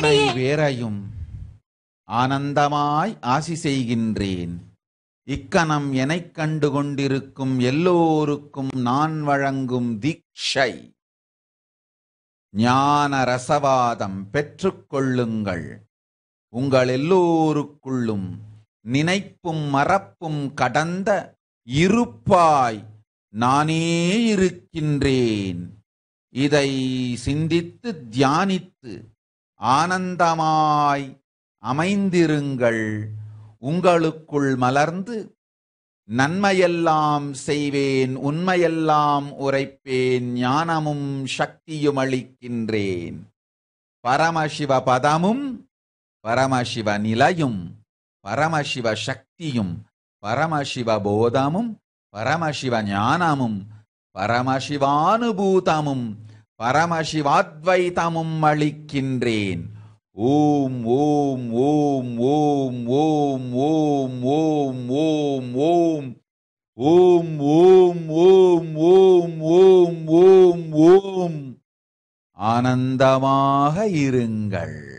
அத்துணை வேண்டியே பேரையும் ஆனந்தமாய் ஆசி செய்கின்றேன் இக்கணம் எனக் கண்டு கொண்டிருக்கும் எல்லோருக்கும் நான் வழங்கும் தீட்சை ஞான ரசவாதம் பெற்றுக்கொள்ளுங்கள் உங்கள் எல்லோருக்குள்ளும் நினைப்பும் மறப்பும் கடந்த இருப்பாய் நானே இருக்கின்றேன் இதை சிந்தித்து தியானித்து ஆனந்தமாய் அமைந்திருங்கள் உங்களுக்குள் மலர்ந்து நன்மையெல்லாம் செய்வேன் உண்மையெல்லாம் உரைப்பேன் ஞானமும் சக்தியும் அளிக்கின்றேன் பரமசிவ பதமும் பரமசிவ நிலையும் பரமசிவ சக்தியும் பரமசிவ போதமும் பரமசிவ ஞானமும் பரமசிவானுபூதமும் பரமசிவாத்வைதமும் அளிக்கின்றேன் ஓம் ஓம் ஓம் ஓம் ஓம் ஓம் ஓம் ஓம் ஓம் ஓம் ஓம் ஓம் ஓம் ஓம் ஓம் ஓம் ஆனந்தமாக இருங்கள்